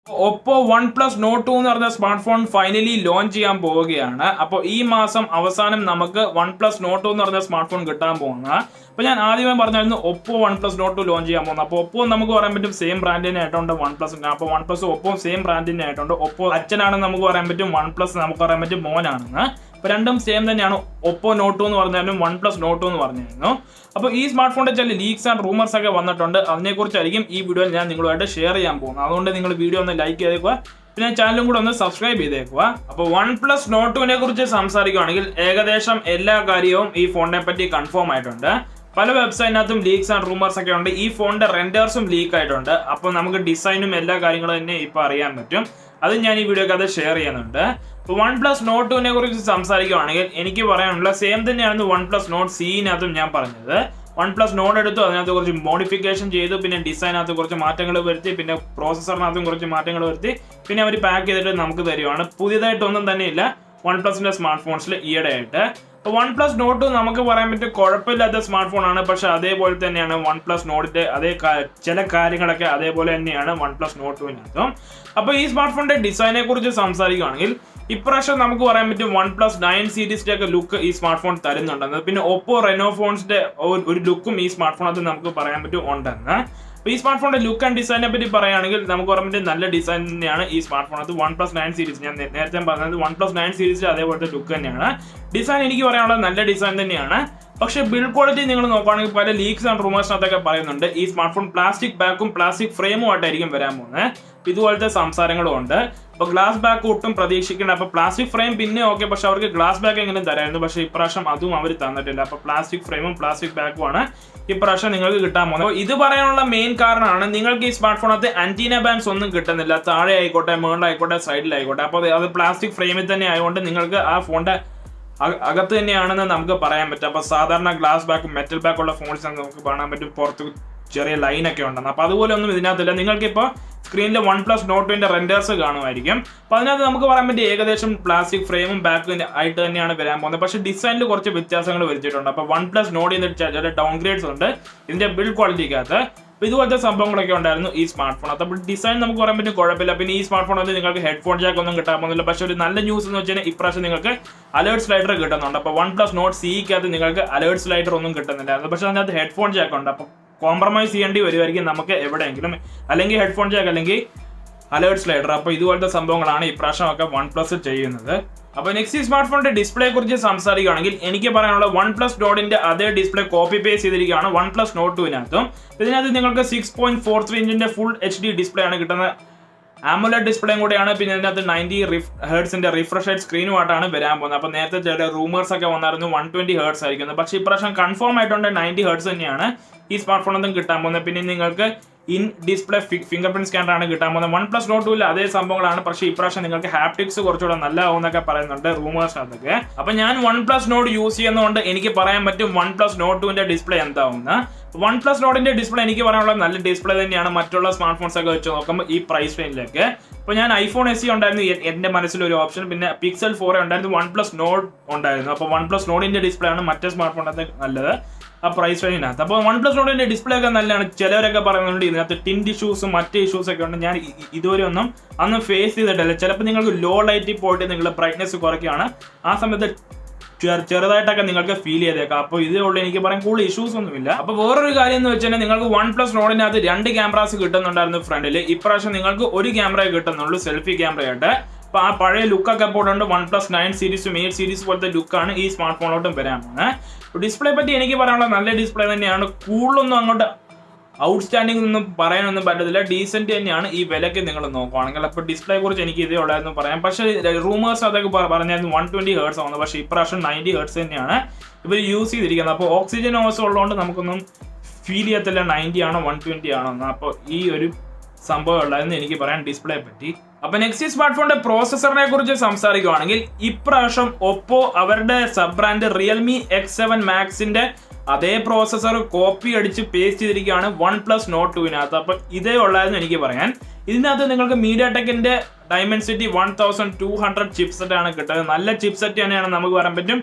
Oppo one plus note two എന്ന് പറഞ്ഞ smart phone finally launch ചെയ്യാൻ പോവുകയാണ് അപ്പോൾ ഈ മാസം അവസാനം നമുക്ക് വൺ പ്ലസ് നോട്ട് ടു എന്ന് പറഞ്ഞ സ്മാർട്ട് ഫോൺ കിട്ടാൻ പോകുന്നത് അപ്പോൾ ഞാൻ ആദ്യമേ പറഞ്ഞായിരുന്നു Oppo one plus note two launch ചെയ്യാൻ പോകുന്നത് അപ്പോൾ ഒപ്പോ നമുക്ക് പറയാൻ പറ്റും സെയിം ബ്രാൻഡിനെ ആയിട്ടുണ്ട് വൺ പ്ലസ് അപ്പോൾ വൺ പ്ലസ് ഒപ്പോ സെയിം ബ്രാൻഡിനെ ആയിട്ടുണ്ട് ഒപ്പോ അച്ഛനാണെന്ന് നമുക്ക് പറയാൻ പറ്റും വൺ പ്ലസ് നമുക്ക് പറയാൻ പറ്റും മോനാണെന്ന് അപ്പോൾ രണ്ടും സെയിം തന്നെയാണ് ഒപ്പോ നോട്ട് ടു എന്ന് പറഞ്ഞാലും വൺ പ്ലസ് നോട്ട് ടു എന്ന് പറഞ്ഞിരുന്നു അപ്പോൾ ഈ സ്മാർട്ട് ഫോണിന്റെ ചില ലീക്സ് ആൻഡ് റൂമേഴ്സ് ഒക്കെ വന്നിട്ടുണ്ട് അതിനെക്കുറിച്ചായിരിക്കും ഈ വീഡിയോയിൽ ഞാൻ നിങ്ങളുമായിട്ട് ഷെയർ ചെയ്യാൻ പോകുന്നത് അതുകൊണ്ട് നിങ്ങൾ വീഡിയോ ഒന്ന് ലൈക്ക് ചെയ്തേക്കുക പിന്നെ ചാനലും കൂടെ ഒന്ന് സബ്സ്ക്രൈബ് ചെയ്തേക്കുക അപ്പോൾ വൺ പ്ലസ് നോട്ട് ടുവിനെ കുറിച്ച് സംസാരിക്കുകയാണെങ്കിൽ ഏകദേശം എല്ലാ കാര്യവും ഈ ഫോണിനെ പറ്റി കൺഫേം ആയിട്ടുണ്ട് പല വെബ്സൈറ്റിനകത്തും ലീക്സ് ആൻഡ് റൂമേഴ്സ് ഒക്കെ ഉണ്ട് ഈ ഫോണിന്റെ റെൻഡേഴ്സും ലീക്ക് ആയിട്ടുണ്ട് അപ്പോൾ നമുക്ക് ഡിസൈനും എല്ലാ കാര്യങ്ങളും തന്നെ ഇപ്പോൾ അറിയാൻ പറ്റും അത് ഞാൻ ഈ വീഡിയോക്ക് അത് ഷെയർ ചെയ്യുന്നുണ്ട് ഇപ്പോൾ വൺ പ്ലസ് നോട്ട് ടുവിനെ കുറിച്ച് സംസാരിക്കുകയാണെങ്കിൽ എനിക്ക് പറയാനുള്ള സെയിം തന്നെയാണ് വൺ പ്ലസ് നോട്ട് സിനകത്തും ഞാൻ പറഞ്ഞത് വൺ പ്ലസ് നോട്ട് എടുത്തു അതിനകത്ത് കുറച്ച് മോഡിഫിക്കേഷൻ ചെയ്തു പിന്നെ ഡിസൈനകത്ത് കുറച്ച് മാറ്റങ്ങൾ വരുത്തി പിന്നെ പ്രോസസ്സറിനകത്തും കുറച്ച് മാറ്റങ്ങൾ വരുത്തി പിന്നെ അവർ പാക്ക് ചെയ്തിട്ട് നമുക്ക് തരുവാണ് പുതിയതായിട്ടൊന്നും തന്നെ ഇല്ല വൺ പ്ലസിന്റെ സ്മാർട്ട് ഫോൺസിൽ ഈയിടെ ആയിട്ട് അപ്പോൾ വൺ പ്ലസ് നോട്ട് നമുക്ക് പറയാൻ പറ്റും കുഴപ്പമില്ലാത്ത സ്മാർട്ട് ഫോൺ ആണ് പക്ഷെ അതേപോലെ തന്നെയാണ് വൺ പ്ലസ് നോട്ടിന്റെ അതേ കാ- ചില കാര്യങ്ങളൊക്കെ അതേപോലെ തന്നെയാണ് വൺ പ്ലസ് നോട്ട് ടുവിനകത്തും അപ്പോൾ ഈ സ്മാർട്ട് ഫോണിന്റെ ഡിസൈനെ കുറിച്ച് സംസാരിക്കുകയാണെങ്കിൽ ഇപ്രാവശ്യം നമുക്ക് പറയാൻ പറ്റും വൺ പ്ലസ് നയൻ സീരീസിന്റെ ഒക്കെ ലുക്ക് ഈ സ്മാർട്ട് ഫോൺ തരുന്നുണ്ടെന്ന് പിന്നെ ഒപ്പോ റെനോ ഫോൺസിന്റെ ഒരു ലുക്കും ഈ സ്മാർട്ട് ഫോണത്ത് നമുക്ക് പറയാൻ പറ്റും ഉണ്ടെന്ന് അപ്പോൾ ഈ സ്മാർട്ട് ഫോണിന്റെ ലുക്ക് ആൻഡ് ഡിസൈനെ പറ്റി പറയുകയാണെങ്കിൽ നമുക്ക് പറയാൻ പറ്റും നല്ല ഡിസൈൻ തന്നെയാണ് ഈ സ്മാർട്ട് ഫോണത്ത് വൺ പ്ലസ് നയൻ സീരീസ് ഞാൻ നേ- നേരത്തെ പറഞ്ഞത് വൺ പ്ലസ് നയൻ സീരീസിൽ അതേപോലത്തെ ലുക്ക് തന്നെയാണ് ഡിസൈൻ എനിക്ക് പറയാനുള്ളത് നല്ല ഡിസൈൻ തന്നെയാണ് പക്ഷേ ബിൽഡ് ക്വാളിറ്റി നിങ്ങൾ നോക്കുകയാണെങ്കിൽ പല ലീക്സ് ആൻഡ് റൂമേഴ്സിനകത്തൊക്കെ പറയുന്നുണ്ട് ഈ സ്മാർട്ട് ഫോൺ പ്ലാസ്റ്റിക് ബാക്കും പ്ലാസ്റ്റിക് ഫ്രെയിമും ആയിട്ടായിരിക്കും വരാൻ പോകുന്നത് ഇതുപോലത്തെ സംസാരങ്ങളും ഉണ്ട് അപ്പോൾ ഗ്ലാസ് ബാക്ക് ഒട്ടും പ്രതീക്ഷിക്കേണ്ട അപ്പോൾ പ്ലാസ്റ്റിക് ഫ്രെയിം പിന്നെ ഓക്കെ പക്ഷെ അവർക്ക് ഗ്ലാസ് ബാക്ക് എങ്ങനെ തരായിരുന്നു പക്ഷേ ഇപ്രാവശ്യം അതും അവർ തന്നിട്ടില്ല അപ്പോൾ പ്ലാസ്റ്റിക് ഫ്രെയിമും പ്ലാസ്റ്റിക് ബാക്കുമാണ് ഇപ്രാവശ്യം നിങ്ങൾക്ക് കിട്ടാൻ പോകുന്നത് അപ്പോൾ ഇത് പറയാനുള്ള മെയിൻ കാരണമാണ് നിങ്ങൾക്ക് ഈ സ്മാർട്ട് ഫോണത്ത് ആന്റീന ബാൻസ് ഒന്നും കിട്ടുന്നില്ല താഴെ ആയിക്കോട്ടെ മുകളിലായിക്കോട്ടെ സൈഡിലായിക്കോട്ടെ അപ്പോൾ അത് അത് പ്ലാസ്റ്റിക് ഫ്രെയിമിൽ തന്നെ ആയതുകൊണ്ട് നിങ്ങൾക്ക് ആ ഫോണിന്റെ അക- അകത്ത് തന്നെയാണെന്ന് നമുക്ക് പറയാൻ പറ്റും അപ്പൊ സാധാരണ ഗ്ലാസ് ബാക്കും മെറ്റൽ ബാക്ക് ഉള്ള ഫോൺസ് നമുക്ക് കാണാൻ പറ്റും പുറത്ത് ചെറിയ ലൈനൊക്കെ ഉണ്ടെന്ന് അപ്പൊ അതുപോലെ ഒന്നും ഇതിനകത്തില്ല നിങ്ങൾക്ക് ഇപ്പോൾ സ്ക്രീനിൽ വൺ പ്ലസ് നോട്ടിന്റെ റെൻഡേഴ്സ് കാണുമായിരിക്കും അപ്പൊ അതിനകത്ത് നമുക്ക് പറയാൻ പറ്റും ഏകദേശം പ്ലാസ്റ്റിക് ഫ്രെയിമും ബാക്കും ആയിട്ട് തന്നെയാണ് വരാൻ പോകുന്നത് പക്ഷേ ഡിസൈനിൽ കുറച്ച് വ്യത്യാസങ്ങൾ വരുത്തിയിട്ടുണ്ട് അപ്പൊ വൺ പ്ലസ് നോട്ടിൽ നിന്ന് ചില ഡൗൺ ഗ്രേഡ്സ് ഉണ്ട് ഇതിന്റെ ബിൽഡ് ക്വാളിറ്റിക്കകത്ത് അപ്പൊ ഇതുപോലത്തെ സംഭവങ്ങളൊക്കെ ഉണ്ടായിരുന്നു ഈ സ്മാർട്ട് ഫോൺ അപ്പോൾ ഡിസൈൻ നമുക്ക് പറയാൻ പറ്റും കുഴപ്പമില്ല പിന്നെ ഈ സ്മാർട്ട് ഫോണിൽ നിങ്ങൾക്ക് ഹെഡ്ഫോൺ ജാക്ക് ഒന്നും കിട്ടാൻ പോകുന്നില്ല പക്ഷേ ഒരു നല്ല ന്യൂസ് എന്ന് വെച്ചാൽ ഇപ്രാവശ്യം നിങ്ങൾക്ക് അലേർട്ട് സ്ലൈഡർ കിട്ടുന്നുണ്ട് അപ്പോൾ വൺ പ്ലസ് നോട്ട് സിക്കകത്ത് നിങ്ങൾക്ക് അലേർട്ട് സ്ലൈഡർ ഒന്നും കിട്ടുന്നില്ലായിരുന്നു പക്ഷേ അതിനകത്ത് ഹെഡ്ഫോൺ ജാക്ക് ഉണ്ട് അപ്പോൾ കോംപ്രമൈസ് ചെയ്യേണ്ടി വരുമായിരിക്കും നമുക്ക് എവിടെയെങ്കിലും അല്ലെങ്കിൽ ഹെഡ്ഫോൺ ജാക്ക് അല്ലെങ്കിൽ അലേർട്ട് സ്ലൈഡർ അപ്പോൾ ഇതുപോലത്തെ സംഭവങ്ങളാണ് ഇപ്രാവശ്യം ഒക്കെ വൺ പ്ലസ് ചെയ്യുന്നത് അപ്പോൾ നെക്സ്റ്റ് സ്മാർട്ട് ഫോണിന്റെ ഡിസ്പ്ലേയെ കുറിച്ച് സംസാരിക്കുകയാണെങ്കിൽ എനിക്ക് പറയാനുള്ള വൺ പ്ലസ് നോട്ടിന്റെ അതേ ഡിസ്പ്ലേ കോപ്പി പേസ്റ്റ് ചെയ്തിരിക്കുകയാണ് വൺ പ്ലസ് നോട്ട് ടുവിനകത്തും ഇതിനകത്ത് നിങ്ങൾക്ക് സിക്സ് പോയിന്റ് ഫോർ ത്രീ ഇഞ്ചിന്റെ ഫുൾ എച്ച് ഡി ഡിസ്പ്ലേ ആണ് കിട്ടുന്നത് ആമുലറ്റ് ഡിസ്പ്ലേയും കൂടെയാണ് പിന്നെ ഇതിനകത്ത് നയൻറ്റി ഹേർട്സിന്റെ റിഫ്രഷ് ആയിട്ട് സ്ക്രീനുമായിട്ടാണ് വരാൻ പോകുന്നത് അപ്പോൾ നേരത്തെ ചില റൂമേഴ്സ് ഒക്കെ വന്നായിരുന്നു വൺ ട്വന്റി ഹേർട്സ് ആയിരിക്കുന്നത് പക്ഷേ ഇപ്രാവശ്യം കൺഫേം ആയിട്ടുണ്ട് നയൻറ്റി ഹേർട്സ് തന്നെയാണ് ഈ സ്മാർട്ട് ഫോണൊന്നും കിട്ടാൻ പോകുന്നത് പിന്നെ നിങ്ങൾക്ക് in display fingerprint scanner ആണ് കിട്ടാൻ പോകുന്നത് വൺ പ്ലസ് നോട്ട് ടൂല അതേ സംഭവങ്ങളാണ് പക്ഷേ ഇപ്രാവശ്യം നിങ്ങൾക്ക് ഹാപ്റ്റിക്സ് കുറച്ചുകൂടെ നല്ലതാവുന്നൊക്കെ പറയുന്നുണ്ട് റൂമേഴ്സ് അതൊക്കെ അപ്പൊ ഞാൻ വൺ പ്ലസ് നോട്ട് യൂസ് ചെയ്യുന്നതുകൊണ്ട് എനിക്ക് പറയാൻ പറ്റും വൺ പ്ലസ് നോട്ട് ടുവിന്റെ ഡിസ്പ്ലേ എന്താവുന്ന വൺ പ്ലസ് നോട്ടിന്റെ ഡിസ്പ്ലേ എനിക്ക് പറയാനുള്ള നല്ല ഡിസ്പ്ലേ തന്നെയാണ് മറ്റുള്ള സ്മാർട്ട് ഫോൺസ് ഒക്കെ വെച്ച് നോക്കുമ്പോൾ ഈ പ്രൈസ് റേഞ്ചിലേക്ക് അപ്പോൾ ഞാൻ ഐഫോൺ എസ് സി ഉണ്ടായിരുന്നു എ- എന്റെ മനസ്സിൽ ഒരു ഓപ്ഷൻ പിന്നെ പിക്സൽ ഫോർ ഉണ്ടായിരുന്നു വൺ പ്ലസ് നോട്ട് ഉണ്ടായിരുന്നു അപ്പോൾ വൺ പ്ലസ് നോട്ടിന്റെ ഡിസ്പ്ലേ ആണ് മറ്റേ സ്മാർട്ട് ഫോണിനകത്ത് നല്ലത് ആ പ്രൈസ് റേഞ്ചിനകത്ത് അപ്പോൾ വൺ പ്ലസ് നോട്ടിന്റെ ഡിസ്പ്ലേ ഒക്കെ നല്ലതാണ് ചിലവരൊക്കെ പറയുന്നുണ്ട് ഇതിനകത്ത് ടിൻഡ് ഇഷ്യൂസും മറ്റ് ഇഷ്യൂസ് ഒക്കെ ഉണ്ട് ഞാൻ ഇ- ഇ- ഇതുവരെ ഒന്നും അന്ന് ഫേസ് ചെയ്തിട്ടില്ല ചിലപ്പോൾ നിങ്ങൾക്ക് ലോ ലൈറ്റിൽ പോയിട്ട് നിങ്ങൾ ബ്രൈറ്റ്നസ് കുറയ്ക്കുകയാണ് ആ സമയത്ത് ചെറു- ചെറുതായിട്ടൊക്കെ നിങ്ങൾക്ക് ഫീൽ ചെയ്തേക്കാം അപ്പോൾ ഇതേ ഉള്ളൂ എനിക്ക് പറയാൻ കൂടുതൽ ഇഷ്യൂസ് ഒന്നുമില്ല അപ്പോൾ വേറൊരു കാര്യം എന്ന് വെച്ചാൽ നിങ്ങൾക്ക് വൺ പ്ലസ് നോഡിനകത്ത് രണ്ട് ക്യാമറാസ് കിട്ടുന്നുണ്ടായിരുന്നു ഫ്രണ്ടിൽ ഇപ്രാവശ്യം നിങ്ങൾക്ക് ഒരു ക്യാമറയെ കിട്ടുന്നുള്ളൂ സെൽഫി ക്യാമറയായിട്ട് അപ്പോൾ ആ പഴയ ലുക്കൊക്കെ പോയിട്ടുണ്ട് വൺ പ്ലസ് നയൻ സീരീസും എയ്റ്റ് സീരീസ് പോലത്തെ ലുക്കാണ് ഈ സ്മാർട്ട് ഫോണിലോട്ടും വരാൻ പോകുന്നത് ഡിസ്പ്ലേ പറ്റി എനിക്ക് പറയാനുള്ള നല്ല ഡിസ്പ്ലേ തന്നെയാണ് കൂടുതലൊന്നും അങ്ങോട്ട് ഔട്ട്സ്റ്റാൻഡിംഗ് ഒന്നും പറയാനൊന്നും പറ്റത്തില്ല ഡീസെന്റ് തന്നെയാണ് ഈ വിലക്ക് നിങ്ങൾ നോക്കുവാണെങ്കിൽ അപ്പോൾ ഡിസ്പ്ലേ കുറിച്ച് എനിക്ക് ഇതേ ഉള്ളായിരുന്നു പറയാം പക്ഷേ റൂമേഴ്സ് അതൊക്കെ പറ- പറഞ്ഞായിരുന്നു വൺ ട്വന്റി ഹേർട്സ് ആവുന്നത് പക്ഷേ ഇപ്രാവശ്യം നയൻറ്റി ഹേർട്സ് തന്നെയാണ് ഇവർ യൂസ് ചെയ്തിരിക്കുന്നത് അപ്പോൾ ഓക്സിജൻ ഓസ് ഉള്ളതുകൊണ്ട് നമുക്കൊന്നും ഫീൽ ചെയ്യത്തില്ല നയൻറ്റി ആണോ വൺ ട്വന്റി ആണോ എന്ന് അപ്പോൾ ഈ ഒരു സംഭവം ഉള്ളതെന്ന് എനിക്ക് പറയാൻ ഡിസ്പ്ലേ പറ്റി അപ്പൊ നെക്സ്റ്റ് സ്മാർട്ട് ഫോണിന്റെ പ്രോസസറിനെ കുറിച്ച് സംസാരിക്കുകയാണെങ്കിൽ ഇപ്രാവശ്യം ഒപ്പോ അവരുടെ sub brand Realme X seven മാക്സിന്റെ അതേ പ്രോസസർ കോപ്പി അടിച്ച് പേസ്റ്റ് ചെയ്തിരിക്കുകയാണ് വൺ പ്ലസ് നോട്ട് ടുവിനകത്ത് അപ്പൊ ഇതേ ഉള്ളായിരുന്നു എനിക്ക് പറയാൻ ഇതിനകത്ത് നിങ്ങൾക്ക് മീഡിയ ടെക്കിന്റെ Dimensity one thousand two hundred chipset ആണ് കിട്ടുന്നത് നല്ല ചിപ്സെറ്റ് തന്നെയാണ് നമുക്ക് പറയാൻ പറ്റും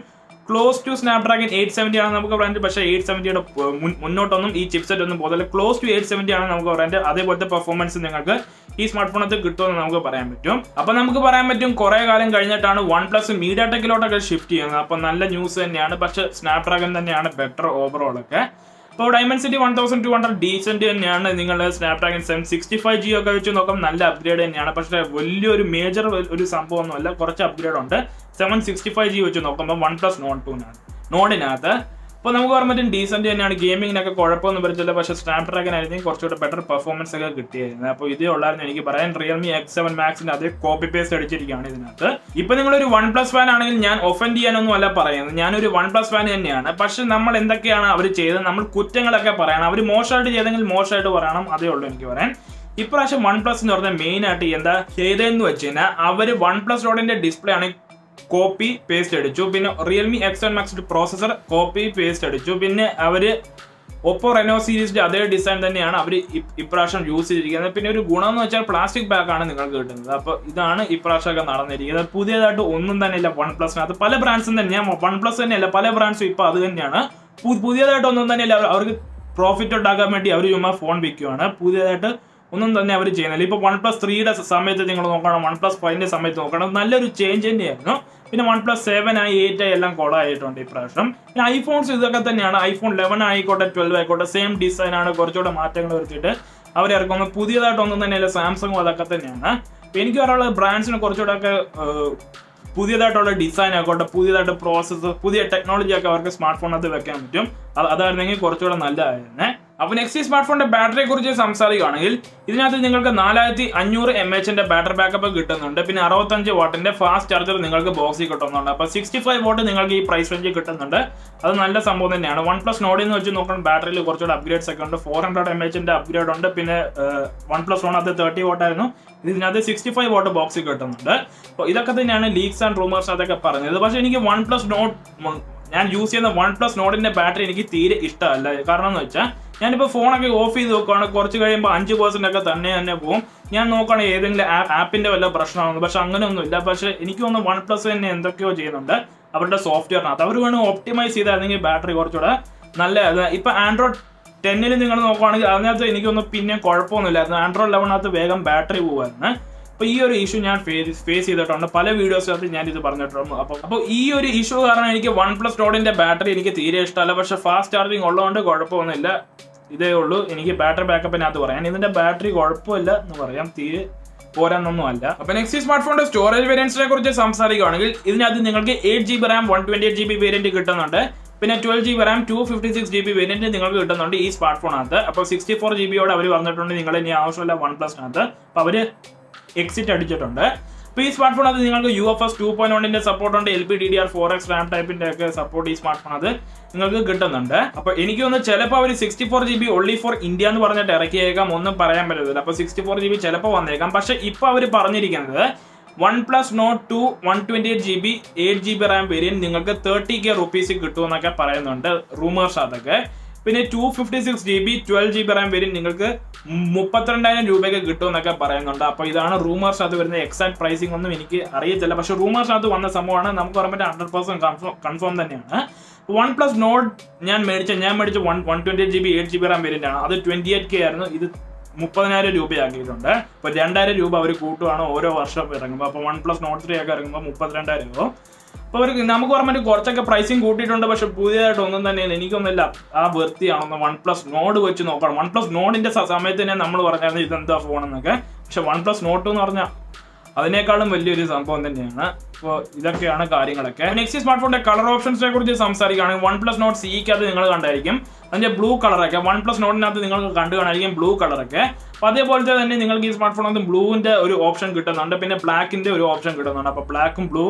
close to Snapdragon eight seventy ആണ് നമുക്ക് പറയാൻ പക്ഷേ എയ്റ്റ് സെവൻറ്റിയുടെ മുന്നോട്ടൊന്നും ഈ ചിപ്സെറ്റ് ഒന്നും പോകുന്നില്ല ക്ലോസ് ടു എയ്റ്റ് സെവൻറ്റി ആണ് നമുക്ക് പറയാൻ അതേപോലത്തെ പെർഫോമൻസ് നിങ്ങൾക്ക് ഈ സ്മാർട്ട് ഫോണത്ത് കിട്ടുമെന്ന് നമുക്ക് പറയാൻ പറ്റും അപ്പൊ നമുക്ക് പറയാൻ പറ്റും കുറെ കാലം കഴിഞ്ഞിട്ടാണ് വൺ പ്ലസ് മീഡിയ ടെക്കിലോട്ടൊക്കെ ഷിഫ്റ്റ് ചെയ്യുന്നത് അപ്പൊ നല്ല ന്യൂസ് തന്നെയാണ് പക്ഷെ സ്നാപ്ഡ്രാഗൺ തന്നെയാണ് ബെറ്റർ ഓവറോൾ ഒക്കെ അപ്പോൾ Dimensity one thousand two hundred decent തന്നെയാണ് നിങ്ങൾ Snapdragon seven sixty five G ഒക്കെ വെച്ച് നോക്കാം നല്ല അപ്ഗ്രേഡ് തന്നെയാണ് പക്ഷേ വലിയൊരു മേജർ ഒരു സംഭവമൊന്നുമല്ല കുറച്ച് അപ്ഗ്രേഡ് ഉണ്ട് സെവൻ സിക്സ്റ്റി ഫൈവ് ജി വെച്ച് നോക്കുമ്പോൾ വൺ പ്ലസ് നോട്ട് ടൂനാണ് നോഡിനകത്ത് അപ്പോൾ നമുക്ക് പറയാൻ പറ്റും ഡീസെന്റ് തന്നെയാണ് ഗെയിമിങ്ങിനൊക്കെ കുഴപ്പമൊന്നും വരത്തില്ല പക്ഷേ സ്നാപ്ഡ്രാഗൺ ആയിരുന്നു കുറച്ചുകൂടെ ബെറ്റർ പെർഫോമൻസ് ഒക്കെ കിട്ടിയായിരുന്നു അപ്പോൾ ഇതേ ഉള്ളായിരുന്നു എനിക്ക് പറയാൻ റിയൽമി എക്സ് സെവൻ മാക്സിന്റെ അതേ കോപ്പി പേസ്റ്റ് അടിച്ചിരിക്കുകയാണ് ഇതിനകത്ത് ഇപ്പൊ നിങ്ങളൊരു വൺ പ്ലസ് ഫാൻ ആണെങ്കിൽ ഞാൻ ഒഫൻഡ് ചെയ്യാനൊന്നും അല്ല പറയുന്നത് ഞാനൊരു വൺ പ്ലസ് ഫാൻ തന്നെയാണ് പക്ഷെ നമ്മൾ എന്തൊക്കെയാണ് അവർ ചെയ്തത് നമ്മൾ കുറ്റങ്ങളൊക്കെ പറയണം അവർ മോശമായിട്ട് ചെയ്തെങ്കിൽ മോശമായിട്ട് പറയണം അതേ ഉള്ളൂ എനിക്ക് പറയാൻ ഇപ്രാവശ്യം വൺ പ്ലസ് എന്ന് പറഞ്ഞാൽ മെയിൻ ആയിട്ട് എന്താ ചെയ്തതെന്ന് വെച്ച് കഴിഞ്ഞാൽ അവർ വൺ പ്ലസ് റോഡിന്റെ ഡിസ്പ്ലേ ആണ് കോപ്പി പേസ്റ്റ് അടിച്ചു പിന്നെ Realme X one max processor copy paste അടിച്ചു പിന്നെ അവര് ഒപ്പോ റെനോ സീരീസിന്റെ അതേ ഡിസൈൻ തന്നെയാണ് അവർ ഇപ്രാവശ്യം യൂസ് ചെയ്തിരിക്കുന്നത് പിന്നെ ഒരു ഗുണം എന്ന് വെച്ചാൽ പ്ലാസ്റ്റിക് ബാഗ് ആണ് നിങ്ങൾക്ക് കിട്ടുന്നത് അപ്പോൾ ഇതാണ് ഇപ്രാവശ്യമൊക്കെ നടന്നിരിക്കുന്നത് പുതിയതായിട്ട് ഒന്നും തന്നെ ഇല്ല വൺ പ്ലസിനകത്ത് പല ബ്രാൻഡ്സും തന്നെ ഞാൻ വൺ പ്ലസ് തന്നെയല്ല പല ബ്രാൻഡ്സും ഇപ്പോൾ അത് തന്നെയാണ് പു- പുതിയതായിട്ട് ഒന്നും തന്നെയല്ല അവർ- അവർക്ക് പ്രോഫിറ്റ് ഉണ്ടാക്കാൻ വേണ്ടി അവർ ചുമ്മാ ഫോൺ വിൽക്കുവാണ് പുതിയതായിട്ട് ഒന്നും തന്നെ അവർ ചെയ്യുന്നില്ല ഇപ്പൊ വൺ പ്ലസ് ത്രീയുടെ സമയത്ത് നിങ്ങൾ നോക്കണം വൺ പ്ലസ് ഫൈവിന്റെ സമയത്ത് നോക്കണം നല്ലൊരു ചേഞ്ച് തന്നെയായിരുന്നു പിന്നെ വൺ പ്ലസ് സെവൻ ആയി എയ്റ്റ് ആയി എല്ലാം കൊളായിട്ടുണ്ട് ഇപ്രാവശ്യം പിന്നെ ഐഫോൺസ് ഇതൊക്കെ തന്നെയാണ് ഐഫോൺ ലെവൻ ആയിക്കോട്ടെ ട്വൽവ് ആയിക്കോട്ടെ സെയിം ഡിസൈൻ ആണ് കുറച്ചുകൂടെ മാറ്റങ്ങൾ വരുത്തിയിട്ട് അവർ ഇറക്കുന്നത് പുതിയതായിട്ടൊന്നും തന്നെയല്ല സാംസങ്ങും അതൊക്കെ തന്നെയാണ് അപ്പൊ എനിക്ക് പറയാനുള്ളത് ബ്രാൻഡ്സിന് കുറച്ചുകൂടെ ഒക്കെ പുതിയതായിട്ടുള്ള ഡിസൈൻ ആയിക്കോട്ടെ പുതിയതായിട്ട് പ്രോസസ്സ് പുതിയ ടെക്നോളജി ഒക്കെ അവർക്ക് സ്മാർട്ട് ഫോണിനകത്ത് വെക്കാൻ പറ്റും അത് അതായിരുന്നെങ്കിൽ കുറച്ചുകൂടെ നല്ലതായിരുന്നേ അപ്പൊ നെക്സ്റ്റ് ഈ സ്മാർട്ട് ഫോണിന്റെ ബാറ്ററിയെ കുറിച്ച് സംസാരിക്കുകയാണെങ്കിൽ ഇതിനകത്ത് നിങ്ങൾക്ക് നാലായിരത്തി അഞ്ഞൂറ് എം എച്ചിന്റെ ബാറ്ററി ബാക്കപ്പ് കിട്ടുന്നുണ്ട് പിന്നെ അറുപത്തഞ്ച് വാട്ടിന്റെ ഫാസ്റ്റ് ചാർജർ നിങ്ങൾക്ക് ബോക്സിൽ കിട്ടുന്നുണ്ട് അപ്പൊ സിക്സ്റ്റി ഫൈവ് വാട്ട് നിങ്ങൾക്ക് ഈ പ്രൈസ് റേഞ്ചിൽ കിട്ടുന്നുണ്ട് അത് നല്ല സംഭവം തന്നെയാണ് വൺ പ്ലസ് നോഡിൽ നിന്ന് വെച്ച് നോക്കണം ബാറ്ററിയിൽ കുറച്ചുകൂടെ അപ്ഗ്രേഡ്സ് ഒക്കെ ഉണ്ട് ഫോർ ഹൺഡ്രഡ് എം എച്ചിന്റെ അപ്ഗ്രേഡ് ഉണ്ട് പിന്നെ വൺ പ്ലസ് വൺ അത് തേർട്ടി വാട്ട് ആയിരുന്നു ഇതിനകത്ത് സിക്സ്റ്റി ഫൈവ് വാട്ട് ബോക്സിൽ കിട്ടുന്നുണ്ട് അപ്പോൾ ഇതൊക്കെ തന്നെയാണ് ലീക്സ് ആൻഡ് റൂമേഴ്സ് അതൊക്കെ പറഞ്ഞത് പക്ഷേ എനിക്ക് വൺ പ്ലസ് നോട്ട് ഞാൻ യൂസ് ചെയ്യുന്ന വൺ പ്ലസ് നോട്ടിന്റെ ബാറ്ററി എനിക്ക് തീരെ ഇഷ്ടമല്ല കാരണം എന്ന് വെച്ചാൽ ഞാനിപ്പോൾ ഫോണൊക്കെ ഓഫ് ചെയ്ത് നോക്കുകയാണ് കുറച്ച് കഴിയുമ്പോൾ അഞ്ച് പെർസെന്റ് ഒക്കെ തന്നെ തന്നെ പോകും ഞാൻ നോക്കുകയാണെങ്കിൽ ഏതെങ്കിലും ആപ്പിന്റെ വല്ല പ്രശ്നമാണെന്ന് പക്ഷെ അങ്ങനെയൊന്നുമില്ല പക്ഷെ എനിക്ക് തോന്നുന്നു വൺ പ്ലസ് തന്നെ എന്തൊക്കെയോ ചെയ്യുന്നുണ്ട് അവരുടെ സോഫ്റ്റ്വെയറിനകത്ത് അവർ വേണം ഒപ്റ്റിമൈസ് ചെയ്തായിരുന്നെങ്കിൽ ബാറ്ററി കുറച്ചുകൂടെ നല്ല ഇപ്പൊ ആൻഡ്രോയിഡ് ടെന്നിൽ നിങ്ങൾ നോക്കുവാണെങ്കിൽ അതിനകത്ത് എനിക്കൊന്നും പിന്നെ കുഴപ്പമൊന്നുമില്ലായിരുന്നു ആൻഡ്രോയിഡ് ലെവനകത്ത് വേഗം ബാറ്ററി പോകുമായിരുന്നു അപ്പൊ ഈ ഒരു ഇഷ്യൂ ഞാൻ ഫേസ് ചെയ്തിട്ടുണ്ട് പല വീഡിയോസിനകത്ത് ഞാൻ ഇത് പറഞ്ഞിട്ടുണ്ട് അപ്പൊ അപ്പോൾ ഈ ഒരു ഇഷ്യൂ കാരണം എനിക്ക് വൺ പ്ലസ് നോഡിന്റെ ബാറ്ററി എനിക്ക് തീരെ ഇഷ്ടമല്ല പക്ഷെ ഫാസ്റ്റ് ചാർജിങ് ഉള്ളതുകൊണ്ട് കുഴപ്പമൊന്നുമില്ല ഇതേ ഉള്ളൂ എനിക്ക് ബാറ്ററി ബാക്കപ്പിനകത്ത് പറയാൻ ഇതിന്റെ ബാറ്ററി കുഴപ്പമില്ല എന്ന് പറയാം തീരെ പോരാന്നൊന്നും അല്ല അപ്പൊ നെക്സ്റ്റ് സ്മാർട്ട് ഫോണിന്റെ സ്റ്റോറേജ് വേരിയൻസിനെ കുറിച്ച് സംസാരിക്കുകയാണെങ്കിൽ ഇതിനകത്ത് നിങ്ങൾക്ക് eight G B RAM one twenty eight G B variant കിട്ടുന്നുണ്ട് പിന്നെ twelve G B RAM two fifty six G B variant നിങ്ങൾക്ക് കിട്ടുന്നുണ്ട് ഈ സ്മാർട്ട് ഫോണിനകത്ത് അപ്പോൾ സിക്സ്റ്റി ഫോർ ജി ബിയോട് അവർ വന്നിട്ടുണ്ട് നിങ്ങൾ ഇനി ആവശ്യമില്ല വൺ പ്ലസിനകത്ത് അപ്പോൾ അവർ എക്സിറ്റ് അടിച്ചിട്ടുണ്ട് അപ്പോൾ ഈ സ്മാർട്ട് ഫോൺ അത് നിങ്ങൾക്ക് U F S two point വണ്ണിന്റെ സപ്പോർട്ട് ഉണ്ട് L P D D R four X RAM ടൈപ്പിന്റെ ഒക്കെ സപ്പോർട്ട് ഈ സ്മാർട്ട് ഫോൺ അത് നിങ്ങൾക്ക് കിട്ടുന്നുണ്ട് അപ്പൊ എനിക്ക് തോന്നുന്നു ചിലപ്പോൾ അവർ sixty four G B only for India എന്ന് പറഞ്ഞിട്ട് ഇറക്കിയേക്കാം ഒന്നും പറയാൻ പറ്റത്തില്ല അപ്പൊ സിക്സ്റ്റി ഫോർ ജി ബി ചിലപ്പോൾ വന്നേക്കാം പക്ഷെ ഇപ്പൊ അവർ പറഞ്ഞിരിക്കുന്നത് one plus note two one twenty eight G B eight G B RAM variant നിങ്ങൾക്ക് തേർട്ടി കെ റുപ്പീസ് കിട്ടുമെന്നൊക്കെ പറയുന്നുണ്ട് റൂമേഴ്സ് അതൊക്കെ പിന്നെ two fifty six G B twelve G B RAM variant നിങ്ങൾക്ക് മുപ്പത്തിരണ്ടായിരം രൂപയ്ക്ക് കിട്ടുമെന്നൊക്കെ പറയുന്നുണ്ട് അപ്പോൾ ഇതാണ് റൂമേഴ്സ് അത് വരുന്ന എക്സാക്ട് പ്രൈസിംഗ് ഒന്നും എനിക്ക് അറിയത്തില്ല പക്ഷെ റൂമേഴ്സ് അത് വന്ന സംഭവമാണ് നമുക്ക് പറയാൻ പറ്റും ഹൺഡ്രഡ് പെർസെന്റ് കൺഫേം കൺഫേം തന്നെയാണ് വൺ പ്ലസ് നോട്ട് ഞാൻ മേടിച്ച ഞാൻ മേടിച്ച one one twenty G B eight G B RAM variant ആണ് അത് ട്വന്റി എയ്റ്റ് കെ ആയിരുന്നു ഇത് മുപ്പതിനായിരം രൂപയാക്കിയിട്ടുണ്ട് അപ്പോൾ രണ്ടായിരം രൂപ അവർ കൂട്ടുവാണ് ഓരോ വർഷം ഇറങ്ങുമ്പോൾ അപ്പോൾ വൺ പ്ലസ് നോട്ട് ത്രീ ഒക്കെ ഇറങ്ങുമ്പോൾ മുപ്പത്തിരണ്ടായിരം രൂപ അപ്പോൾ അവർക്ക് നമുക്ക് പറഞ്ഞിട്ട് കുറച്ചൊക്കെ പ്രൈസിങ് കൂട്ടിയിട്ടുണ്ട് പക്ഷെ പുതിയതായിട്ട് ഒന്നും തന്നെ എനിക്കൊന്നുമില്ല ആ വൃത്തിയാണെന്ന് വൺ പ്ലസ് നോഡ് വെച്ച് നോക്കണം വൺ പ്ലസ് നോഡിന്റെ സമയത്ത് തന്നെ നമ്മൾ പറഞ്ഞായിരുന്നു ഇതെന്താ ഫോൺ എന്നൊക്കെ പക്ഷെ വൺ പ്ലസ് നോട്ട് എന്ന് പറഞ്ഞാൽ അതിനേക്കാളും വലിയൊരു സംഭവം തന്നെയാണ് അപ്പോൾ ഇതൊക്കെയാണ് കാര്യങ്ങളൊക്കെ നെക്സ്റ്റ് സ്മാർട്ട് ഫോണിന്റെ കളർ ഓപ്ഷൻസിനെ കുറിച്ച് സംസാരിക്കുകയാണെങ്കിൽ വൺ പ്ലസ് നോട്ട് സിക്കകത്ത് നിങ്ങൾ കണ്ടായിരിക്കും അതിന്റെ ബ്ലൂ കളറൊക്കെ വൺ പ്ലസ് നോട്ടിനകത്ത് നിങ്ങൾക്ക് കണ്ടു കാണായിരിക്കും ബ്ലൂ കളറൊക്കെ അപ്പോൾ അതേപോലത്തെ തന്നെ നിങ്ങൾക്ക് ഈ സ്മാർട്ട് ഫോണിനകത്ത് ബ്ലൂവിന്റെ ഒരു ഓപ്ഷൻ കിട്ടുന്നുണ്ട് പിന്നെ ബ്ലാക്കിന്റെ ഒരു ഓപ്ഷൻ കിട്ടുന്നുണ്ട് അപ്പോൾ ബ്ലാക്കും ബ്ലൂ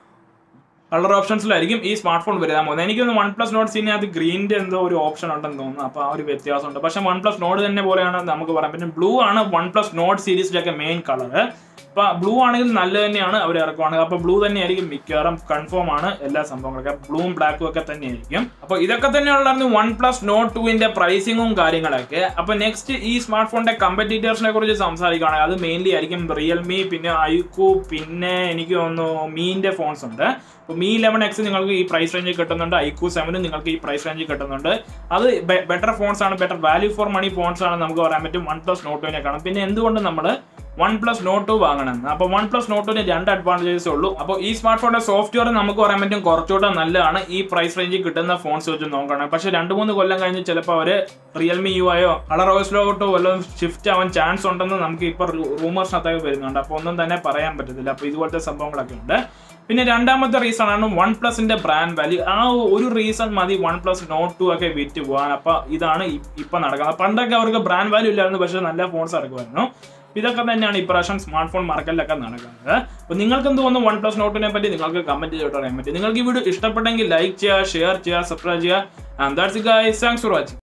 കളർ ഓപ്ഷൻസിലായിരിക്കും ഈ സ്മാർട്ട് ഫോൺ വരാൻ പോകുന്നത് എനിക്കൊന്ന് വൺ പ്ലസ് നോട്ട് സീനകത്ത് ഗ്രീനിന്റെ എന്തോ ഒരു ഓപ്ഷൻ ഉണ്ടെന്ന് തോന്നുന്നു അപ്പോൾ ആ ഒരു വ്യത്യാസമുണ്ട് പക്ഷേ വൺ പ്ലസ് നോട്ട് തന്നെ പോലെയാണ് നമുക്ക് പറയാൻ പറ്റും ബ്ലൂ ആണ് വൺ പ്ലസ് നോട്ട് സീരീസിലൊക്കെ മെയിൻ കളർ ബ്ലൂ ആണെങ്കിൽ നല്ല തന്നെയാണ് അവർ ഇറക്കുവാണെങ്കിൽ അപ്പൊ ബ്ലൂ തന്നെയായിരിക്കും മിക്കവാറും കൺഫേം ആണ് എല്ലാ സംഭവങ്ങളൊക്കെ ബ്ലൂവും ബ്ലാക്കും ഒക്കെ തന്നെയായിരിക്കും അപ്പൊ ഇതൊക്കെ തന്നെയുള്ളായിരുന്നു വൺ പ്ലസ് നോട്ട് ടുവിന്റെ പ്രൈസിങ്ങും കാര്യങ്ങളൊക്കെ അപ്പൊ നെക്സ്റ്റ് ഈ സ്മാർട്ട് ഫോണിന്റെ കമ്പറ്റീറ്റേഴ്സിനെ കുറിച്ച് സംസാരിക്കുകയാണെങ്കിൽ അത് മെയിൻലി ആയിരിക്കും റിയൽമി പിന്നെ ഐക്കു പിന്നെ എനിക്ക് തോന്നുന്നു മീന്റെ ഫോൺസ് ഉണ്ട് അപ്പോൾ മീ ലെവൻ എക്സ് നിങ്ങൾക്ക് ഈ പ്രൈസ് റേഞ്ചിൽ കിട്ടുന്നുണ്ട് ഐക്യു സെവനും നിങ്ങൾക്ക് ഈ പ്രൈസ് റേഞ്ചിൽ കിട്ടുന്നുണ്ട് അത് ബെറ്റർ ഫോൺസ് ആണ് better value for money phones ആണ് നമുക്ക് പറയാൻ പറ്റും വൺ പ്ലസ് നോട്ടുവിനെ കാണും പിന്നെ എന്തുകൊണ്ട് നമ്മൾ വൺ പ്ലസ് നോട്ട് ടു വാങ്ങണം അപ്പോൾ വൺ പ്ലസ് നോട്ടിന് രണ്ട് അഡ്വാൻറ്റേജസ് ഉള്ളൂ അപ്പോൾ ഈ സ്മാർട്ട് ഫോണിന്റെ സോഫ്റ്റ്വെയർ നമുക്ക് പറയാൻ പറ്റും കുറച്ചുകൂടെ നല്ലതാണ് ഈ പ്രൈസ് റേഞ്ചിൽ കിട്ടുന്ന ഫോൺസ് വെച്ച് നോക്കണം പക്ഷെ രണ്ട് മൂന്ന് കൊല്ലം കഴിഞ്ഞ് ചിലപ്പോൾ അവർ റിയൽമി യു ആയോ കളർ ഓയിസിലോട്ടോ വല്ലതും ഷിഫ്റ്റ് ആവാൻ ചാൻസ് ഉണ്ടെന്ന് നമുക്ക് ഇപ്പോൾ റൂമേഴ്സിനകത്തൊക്കെ വരുന്നുണ്ട് അപ്പോൾ ഒന്നും തന്നെ പറയാൻ പറ്റത്തില്ല അപ്പോൾ ഇതുപോലത്തെ സംഭവങ്ങളൊക്കെ ഉണ്ട് പിന്നെ രണ്ടാമത്തെ റീസൺ ആണ് വൺ പ്ലസിന്റെ ബ്രാൻഡ് വാല്യൂ ആ ഒരു റീസൺ മതി വൺ പ്ലസ് നോട്ട് ടു ഒക്കെ വിറ്റ് പോകാൻ അപ്പൊ ഇതാണ് ഇ- ഇപ്പൊ നടക്കുന്നത് പണ്ടൊക്കെ അവർക്ക് ബ്രാൻഡ് വാല്യൂ ഇല്ലായിരുന്നു പക്ഷെ നല്ല ഫോൺസ് ഇറക്കുമായിരുന്നു ഇതൊക്കെ തന്നെയാണ് ഇപ്രാവശ്യം സ്മാർട്ട് ഫോൺ മാർക്കറ്റിലൊക്കെ നടക്കുന്നത് അപ്പൊ നിങ്ങൾക്ക് എന്ത് തോന്നുന്നു വൺ പ്ലസ് നോട്ടിനെ പറ്റി നിങ്ങൾക്ക് കമന്റ് ചെയ്തിട്ട് പറയാൻ പറ്റും നിങ്ങൾക്ക് ഈ വീഡിയോ ഇഷ്ടപ്പെട്ടെങ്കിൽ ലൈക്ക് ചെയ്യുക ഷെയർ ചെയ്യുക സബ്സ്ക്രൈബ് ചെയ്യുക and that's guys thanks for watching